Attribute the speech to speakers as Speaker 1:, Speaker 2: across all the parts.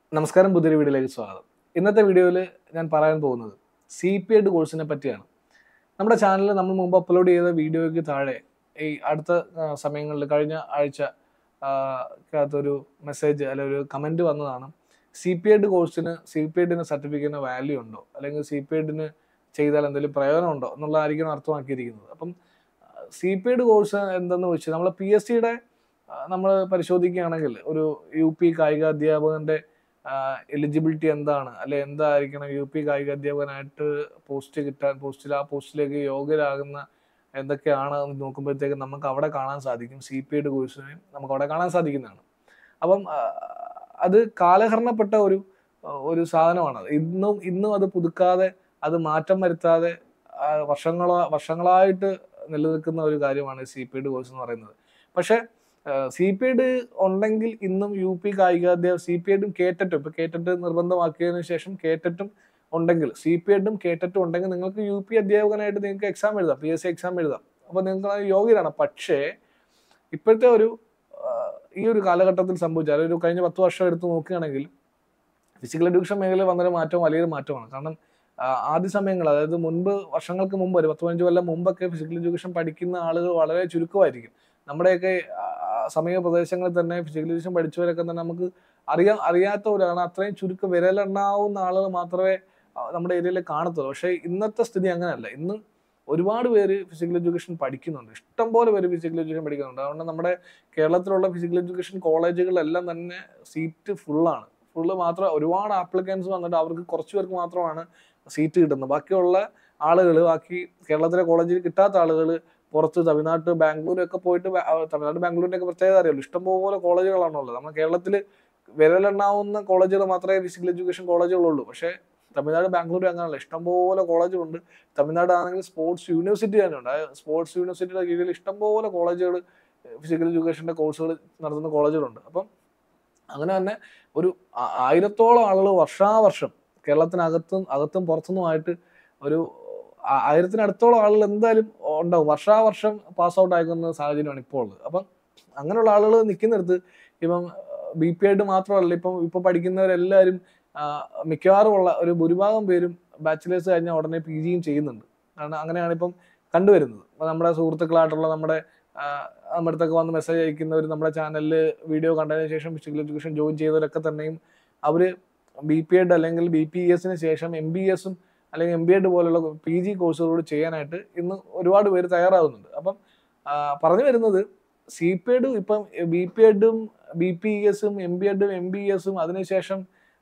Speaker 1: നമസ്കാരം പുതിയൊരു വീഡിയോയിലേക്ക് സ്വാഗതം ഇന്നത്തെ വീഡിയോയിൽ ഞാൻ പറയാൻ പോകുന്നത് സി പി എഡ് കോഴ്സിനെ പറ്റിയാണ് നമ്മുടെ ചാനലിൽ നമ്മൾ മുമ്പ് അപ്ലോഡ് ചെയ്ത വീഡിയോയ്ക്ക് താഴെ ഈ അടുത്ത ആ, സമയങ്ങളിൽ കഴിഞ്ഞ ആഴ്ച ആ, ക്കകത്തൊരു മെസ്സേജ് അല്ലെങ്കിൽ ഒരു കമൻറ്റ് വന്നതാണ് സി പി എഡ് കോഴ്സിന് സി പി എഡിന് സർട്ടിഫിക്കറ്റിന് വാല്യൂ ഉണ്ടോ അല്ലെങ്കിൽ സി പി എഡിന് ചെയ്താൽ എന്തെങ്കിലും പ്രയോജനം ഉണ്ടോ എന്നുള്ളതായിരിക്കും അർത്ഥമാക്കിയിരിക്കുന്നത് അപ്പം സി പി എഡ് കോഴ്സ് എന്തെന്ന് വെച്ചാൽ നമ്മൾ പി എസ് സിയുടെ നമ്മൾ പരിശോധിക്കുകയാണെങ്കിൽ ഒരു യു പി കായിക അധ്യാപകന്റെ എലിജിബിലിറ്റി എന്താണ് അല്ലെ എന്തായിരിക്കണം യു പി കായിക അധ്യാപകനായിട്ട് പോസ്റ്റ് കിട്ടാൻ പോസ്റ്റിൽ ആ പോസ്റ്റിലേക്ക് യോഗ്യരാകുന്ന എന്തൊക്കെയാണ് എന്ന് നോക്കുമ്പോഴത്തേക്ക് നമുക്ക് അവിടെ കാണാൻ സാധിക്കും സി പി എഡ് കോഴ്സിനെ നമുക്ക് അവിടെ കാണാൻ സാധിക്കുന്നതാണ് അപ്പം ആ, അത് കാലഹരണപ്പെട്ട ഒരു ആ, ഒരു സാധനമാണ് അത് ഇന്നും ഇന്നും അത് പുതുക്കാതെ അത് മാറ്റം വരുത്താതെ ആ, വർഷങ്ങളോ വർഷങ്ങളായിട്ട് നിലനിൽക്കുന്ന ഒരു കാര്യമാണ് സി പി എഡ് കോഴ്സ് എന്ന് പറയുന്നത് പക്ഷേ സി പി എഡ് ഉണ്ടെങ്കിൽ ഇന്നും യു പി കായികാധ്യാപക സി പി എഡും കേറ്ററ്റും ഇപ്പൊ കേറ്ററ്റ് നിർബന്ധമാക്കിയതിനു ശേഷം കേറ്ററ്റും ഉണ്ടെങ്കിൽ സി പി എഡും കേറ്ററ്റും ഉണ്ടെങ്കിൽ നിങ്ങൾക്ക് യു പി അധ്യാപകനായിട്ട് നിങ്ങൾക്ക് എക്സാം എഴുതാം പി എസ് സി എക്സാം എഴുതാം അപ്പൊ നിങ്ങൾക്ക് അത് യോഗ്യരാണ് പക്ഷേ ഇപ്പോഴത്തെ ഒരു ആ, ഈ ഒരു കാലഘട്ടത്തിൽ സംഭവിച്ച അല്ലെങ്കിൽ ഒരു കഴിഞ്ഞ പത്ത് വർഷം എടുത്ത് നോക്കുകയാണെങ്കിൽ ഫിസിക്കൽ എഡ്യൂക്കേഷൻ മേഖലയിൽ വന്നൊരു മാറ്റം വലിയൊരു മാറ്റമാണ് കാരണം ആ, ആദ്യ സമയങ്ങൾ അതായത് മുൻപ് വർഷങ്ങൾക്ക് മുമ്പ് ഒരു പത്ത് പതിനഞ്ച് കൊല്ലം മുമ്പൊക്കെ ഫിസിക്കൽ എഡ്യൂക്കേഷൻ പഠിക്കുന്ന ആളുകൾ വളരെ ചുരുക്കമായിരിക്കും നമ്മുടെയൊക്കെ ആ, സമീപ പ്രദേശങ്ങളിൽ തന്നെ ഫിസിക്കൽ എഡ്യൂക്കേഷൻ പഠിച്ചവരൊക്കെ തന്നെ നമുക്ക് അറിയാൻ അറിയാത്തവരാണ് അത്രയും ചുരുക്കം വിരലെണ്ണാവുന്ന ആളുകൾ മാത്രമേ ആ, നമ്മുടെ ഏരിയയിൽ കാണത്തുള്ളൂ പക്ഷേ ഇന്നത്തെ സ്ഥിതി അങ്ങനെയല്ല ഇന്ന് ഒരുപാട് പേര് ഫിസിക്കൽ എഡ്യൂക്കേഷൻ പഠിക്കുന്നുണ്ട് ഇഷ്ടംപോലെ പേര് ഫിസിക്കൽ എഡ്യൂക്കേഷൻ പഠിക്കുന്നുണ്ട് അതുകൊണ്ട് നമ്മുടെ കേരളത്തിലുള്ള ഫിസിക്കൽ എഡ്യൂക്കേഷൻ കോളേജുകളെല്ലാം തന്നെ സീറ്റ് ഫുള്ളാണ് ഫുള്ള് മാത്രം ഒരുപാട് ആപ്ലിക്കൻസ് വന്നിട്ട് അവർക്ക് കുറച്ച് പേർക്ക് മാത്രമാണ് സീറ്റ് കിട്ടുന്നത് ബാക്കിയുള്ള ആളുകൾ ബാക്കി കേരളത്തിലെ കോളേജിൽ കിട്ടാത്ത ആളുകൾ പുറത്ത് തമിഴ്നാട്ട് ബാംഗ്ലൂർ ഒക്കെ പോയിട്ട് ബാ- ആ, തമിഴ്നാട് ബാംഗ്ലൂരിന്റെ ഒക്കെ പ്രത്യേകത അറിയാലോ ഇഷ്ടംപോലെ കോളേജുകളാണുള്ളത് നമ്മുടെ കേരളത്തിൽ വിരലെണ്ണാവുന്ന കോളേജുകൾ മാത്രമേ ഫിസിക്കൽ എഡ്യൂക്കേഷൻ കോളേജുകളുള്ളൂ പക്ഷേ തമിഴ്നാട് ബാംഗ്ലൂർ അങ്ങനെയല്ല ഇഷ്ടംപോലെ കോളേജുകളുണ്ട് തമിഴ്നാട് ആണെങ്കിൽ സ്പോർട്സ് യൂണിവേഴ്സിറ്റി തന്നെ ഉണ്ട് സ്പോർട്സ് യൂണിവേഴ്സിറ്റിയുടെ കീഴിൽ ഇഷ്ടംപോലെ കോളേജുകൾ ഫിസിക്കൽ എഡ്യൂക്കേഷന്റെ കോഴ്സുകൾ നടത്തുന്ന കോളേജുകളുണ്ട് അപ്പം അങ്ങനെ തന്നെ ഒരു ആ- ആയിരത്തോളം ആളുകൾ വർഷാവർഷം കേരളത്തിനകത്തും അകത്തും പുറത്തുനിന്നുമായിട്ട് ഒരു ആ- ആയിരത്തിനടുത്തോളം ആളുകൾ എന്തായാലും ഉണ്ടാവും വർഷാവർഷം പാസ് ഔട്ട് ആയിരിക്കുന്ന സാഹചര്യമാണ് ഇപ്പോൾ ഉള്ളത് അപ്പം അങ്ങനെയുള്ള ആളുകൾ നിൽക്കുന്നിടത്ത് ഇപ്പം ബി പി ആയിട്ട് മാത്രമല്ല ഇപ്പം ഇപ്പം പഠിക്കുന്നവരെല്ലാവരും ആ, മിക്കവാറും ഉള്ള ഒരു ഭൂരിഭാഗം പേരും ബാച്ചിലേഴ്സ് കഴിഞ്ഞാൽ ഉടനെ പി ജിയും ചെയ്യുന്നുണ്ട് കാരണം അങ്ങനെയാണ് ഇപ്പം കണ്ടുവരുന്നത് അപ്പൊ നമ്മുടെ സുഹൃത്തുക്കളായിട്ടുള്ള നമ്മുടെ ആ, നമ്മുടെ അടുത്തൊക്കെ വന്ന് മെസ്സേജ് അയക്കുന്നവർ നമ്മുടെ ചാനലിൽ വീഡിയോ കണ്ടതിന് ശേഷം ഫിസിക്കൽ എഡ്യൂക്കേഷൻ ജോയിൻ ചെയ്തവരൊക്കെ തന്നെയും അവർ ബി പി എഡ് അല്ലെങ്കിൽ ബി പി എസിന് ശേഷം എം ബി എസും അല്ലെങ്കിൽ എം ബി എഡ് പോലുള്ള പി ജി കോഴ്സുകളോട് ചെയ്യാനായിട്ട് ഇന്ന് ഒരുപാട് പേര് തയ്യാറാകുന്നുണ്ട് അപ്പം ആ, പറഞ്ഞു വരുന്നത് സി പി എഡും ഇപ്പം ബി പി എഡും ബി പി എസും എം ബി എഡും എം ബി എസും അതിനുശേഷം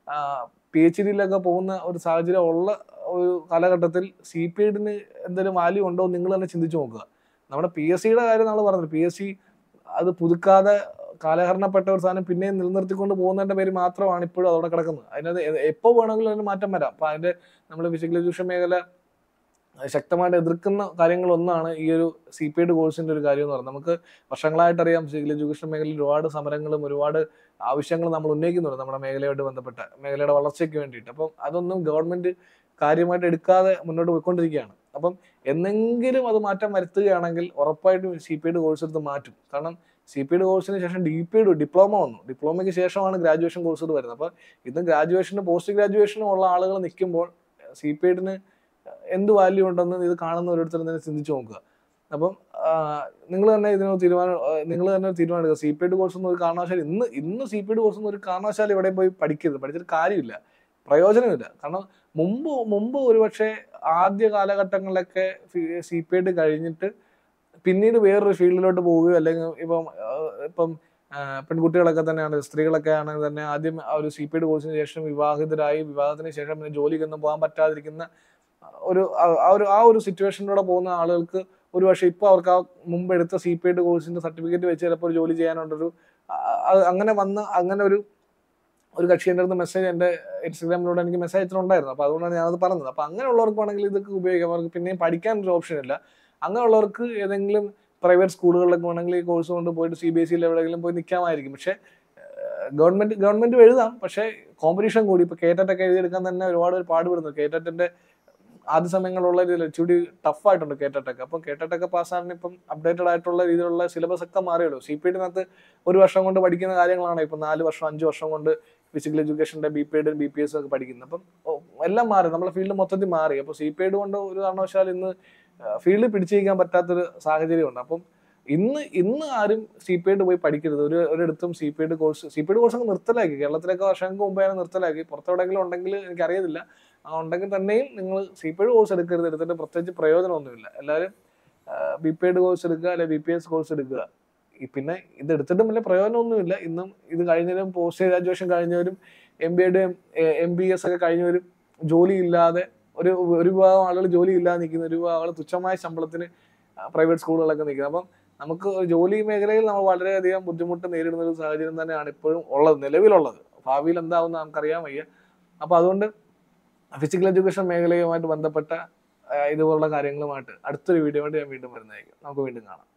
Speaker 1: പി എച്ച് ഡിയിലൊക്കെ പോകുന്ന ഒരു സാഹചര്യം ഉള്ള ഒരു കാലഘട്ടത്തിൽ സി പി എഡിന് എന്തെങ്കിലും വാല്യൂ ഉണ്ടോ എന്ന് നിങ്ങൾ തന്നെ ചിന്തിച്ചു നോക്കുക നമ്മുടെ പി എസ് സിയുടെ കാര്യം നമ്മൾ പറഞ്ഞത് പി എസ് സി അത് പുതുക്കാതെ കാലഹരണപ്പെട്ട ഒരു സാധനം പിന്നെയും നിലനിർത്തിക്കൊണ്ട് പോകുന്നതിന്റെ പേര് മാത്രമാണ് ഇപ്പോഴും അവിടെ കിടക്കുന്നത് അതിനകത്ത് എ- എപ്പോ വേണമെങ്കിലും അതിന് മാറ്റം വരാം അപ്പൊ അതിന്റെ നമ്മൾ ഫിസിക്കൽ എഡ്യൂക്കേഷൻ മേഖല ശക്തമായിട്ട് എതിർക്കുന്ന കാര്യങ്ങളൊന്നാണ് ഈ ഒരു സി പി എഡ് കോഴ്സിന്റെ ഒരു കാര്യം എന്ന് പറയുന്നത് നമുക്ക് വർഷങ്ങളായിട്ട് അറിയാം ഫിസിക്കൽ എഡ്യൂക്കേഷൻ മേഖലയിൽ ഒരുപാട് സമരങ്ങളും ഒരുപാട് ആവശ്യങ്ങളും നമ്മൾ ഉന്നയിക്കുന്നുണ്ട് നമ്മുടെ മേഖലയായിട്ട് ബന്ധപ്പെട്ട മേഖലയുടെ വളർച്ചയ്ക്ക് വേണ്ടിയിട്ട് അപ്പം അതൊന്നും ഗവൺമെന്റ് കാര്യമായിട്ട് എടുക്കാതെ മുന്നോട്ട് പോയിക്കൊണ്ടിരിക്കുകയാണ് അപ്പം എന്നെങ്കിലും അത് മാറ്റം വരുത്തുകയാണെങ്കിൽ ഉറപ്പായിട്ടും സി പി എഡ് കോഴ്സ് എടുത്ത് മാറ്റും കാരണം സി പി എഡ് കോഴ്സിന് ശേഷം ഡി പി എഡ് ഡിപ്ലോമ വന്നു ഡിപ്ലോമയ്ക്ക് ശേഷമാണ് ഗ്രാജുവേഷൻ കോഴ്സുകൾ വരുന്നത് അപ്പോൾ ഇന്ന് ഗ്രാജുവേഷനും പോസ്റ്റ് ഗ്രാജുവേഷനും ഉള്ള ആളുകൾ നിൽക്കുമ്പോൾ സി പി എഡിന് എന്ത് വാല്യൂ ഉണ്ടെന്ന് ഇത് കാണുന്ന ഓരോരുത്തരും തന്നെ ചിന്തിച്ചു നോക്കുക അപ്പം നിങ്ങൾ തന്നെ ഇതിനൊരു തീരുമാനം നിങ്ങൾ തന്നെ ഒരു തീരുമാനം എടുക്കുക സി പി എഡ് കോഴ്സ് ഒന്നും ഒരു കാരണവശാലും ഇന്ന് ഇന്ന് സി പി എഡ് കോഴ്സ് ഒന്നും ഒരു കാരണവശാലും ഇവിടെ പോയി പഠിക്കരുത് പഠിച്ചിട്ട് കാര്യമില്ല പ്രയോജനമില്ല കാരണം മുമ്പ് മുമ്പ് ഒരുപക്ഷെ ആദ്യ കാലഘട്ടങ്ങളിലൊക്കെ സി പി എഡ് കഴിഞ്ഞിട്ട് പിന്നീട് വേറൊരു ഫീൽഡിലോട്ട് പോവുകയോ അല്ലെങ്കിൽ ഇപ്പം ആ, ഇപ്പം ആ, പെൺകുട്ടികളൊക്കെ തന്നെയാണ് സ്ത്രീകളൊക്കെ ആണെങ്കിൽ തന്നെ ആദ്യം ആ ഒരു സി പി എഡ് കോഴ്സിന് ശേഷം വിവാഹിതരായി വിവാഹത്തിന് ശേഷം പിന്നെ ജോലിക്കൊന്നും പോകാൻ പറ്റാതിരിക്കുന്ന ഒരു ആ- ആ ഒരു ആ ഒരു സിറ്റുവേഷനിലൂടെ പോകുന്ന ആളുകൾക്ക് ഒരു പക്ഷേ ഇപ്പോൾ അവർക്ക് ആ മുമ്പ് എടുത്ത സി പി എഡ് കോഴ്സിന്റെ സർട്ടിഫിക്കറ്റ് വെച്ച് ചിലപ്പോൾ ഒരു ജോലി ചെയ്യാനുള്ളൊരു ആ, അത് അങ്ങനെ വന്ന് അങ്ങനെ ഒരു ഒരു കക്ഷി എൻ്റെ അടുത്ത് മെസ്സേജ് എൻ്റെ ഇൻസ്റ്റാഗ്രാമിലൂടെ എനിക്ക് മെസ്സേജ് അയച്ചിട്ടുണ്ടായിരുന്നു അപ്പോൾ അതുകൊണ്ടാണ് ഞാനത് പറഞ്ഞത് അപ്പോൾ അങ്ങനെയുള്ളവർക്ക് വേണമെങ്കിൽ ഇതൊക്കെ ഉപയോഗിക്കാം അവർക്ക് പിന്നെയും പഠിക്കാൻ ഒരു ഓപ്ഷൻ ഇല്ല അങ്ങനെയുള്ളവർക്ക് ഏതെങ്കിലും പ്രൈവറ്റ് സ്കൂളുകളിലൊക്കെ വേണമെങ്കിൽ ഈ കോഴ്സ് കൊണ്ട് പോയിട്ട് സി ബി എസ് സിയിൽ എവിടെയെങ്കിലും പോയി നിൽക്കാമായിരിക്കും പക്ഷേ ഗവൺമെന്റ് ഗവൺമെന്റ് എഴുതാം പക്ഷേ കോമ്പറ്റീഷൻ കൂടി ഇപ്പൊ കേറ്ററ്റൊക്കെ എഴുതിയെടുക്കാൻ തന്നെ ഒരുപാട് പേര് പാടുപെടുന്നു കേറ്ററ്റിന്റെ ആദ്യ സമയങ്ങളുള്ള രീതിയിൽ ഇച്ചിരി ടഫ് ആയിട്ടുണ്ട് കേറ്ററ്റൊക്കെ അപ്പം കേറ്ററ്റൊക്കെ പാസ്സാകാൻ ഇപ്പം അപ്ഡേറ്റഡ് ആയിട്ടുള്ള രീതിയിലുള്ള സിലബസ് ഒക്കെ മാറിയുള്ളൂ സി പി ഡിനകത്ത് ഒരു വർഷം കൊണ്ട് പഠിക്കുന്ന കാര്യങ്ങളാണ് ഇപ്പം നാല് വർഷം അഞ്ച് വർഷം കൊണ്ട് ഫിസിക്കൽ എഡ്യൂക്കേഷൻ്റെ ബി പി എഡും ബി പി എസും ഒക്കെ പഠിക്കുന്നത് അപ്പം ഓ, എല്ലാം മാറി നമ്മളെ ഫീൽഡ് മൊത്തത്തിൽ മാറി അപ്പോൾ സി പി എഡ് കൊണ്ട് ഒരു കാരണവശാൽ ഇന്ന് ഫീൽഡ് പിടിച്ചിരിക്കാൻ പറ്റാത്തൊരു സാഹചര്യമുണ്ട് അപ്പം ഇന്ന് ഇന്ന് ആരും സി പി എഡ് പോയി പഠിക്കരുത് ഒരു ഒരിടത്തും C P Ed course C P Ed course അങ്ങ് നിർത്തലാക്കി കേരളത്തിലൊക്കെ വർഷങ്ങൾക്ക് മുമ്പാണ് നിർത്തലാക്കി പുറത്തെവിടെയെങ്കിലും ഉണ്ടെങ്കിൽ എനിക്കറിയത്തില്ല ആ ഉണ്ടെങ്കിൽ തന്നെയും നിങ്ങൾ സി പി എഡ് കോഴ്സ് എടുക്കരുത് എടുത്തിട്ട് പ്രത്യേകിച്ച് പ്രയോജനമൊന്നുമില്ല എല്ലാവരും ബി പി എഡ് കോഴ്സ് എടുക്കുക അല്ലെങ്കിൽ ബി പി എസ് കോഴ്സ് എടുക്കുക ഈ പിന്നെ ഇത് എടുത്തിട്ടും വലിയ പ്രയോജനമൊന്നുമില്ല ഇന്നും ഇത് കഴിഞ്ഞവരും പോസ്റ്റ് ഗ്രാജുവേഷൻ കഴിഞ്ഞവരും M B Ed M B S ഒക്കെ കഴിഞ്ഞവരും ജോലി ഇല്ലാതെ ഒരു ഒരു വിഭാഗം ആളുകൾ ജോലി ഇല്ലാതെ നിൽക്കുന്ന ഒരു വിഭാഗം ആളുകൾ തുച്ഛമായ ശമ്പളത്തിന് പ്രൈവറ്റ് സ്കൂളുകളൊക്കെ നിൽക്കുന്നത് അപ്പം നമുക്ക് ഒരു ജോലി മേഖലയിൽ നമ്മൾ വളരെയധികം ബുദ്ധിമുട്ട് നേരിടുന്ന ഒരു സാഹചര്യം തന്നെയാണ് ഇപ്പോഴും ഉള്ളത് നിലവിലുള്ളത് ഭാവിയിൽ എന്താവുന്ന നമുക്കറിയാൻ വയ്യ അപ്പോൾ അതുകൊണ്ട് ഫിസിക്കൽ എഡ്യൂക്കേഷൻ മേഖലയുമായിട്ട് ബന്ധപ്പെട്ട ആ, ഇതുപോലുള്ള കാര്യങ്ങളുമായിട്ട് അടുത്തൊരു വീഡിയോ ആയിട്ട് ഞാൻ വീണ്ടും വരുന്നതായിരിക്കും നമുക്ക് വീണ്ടും കാണാം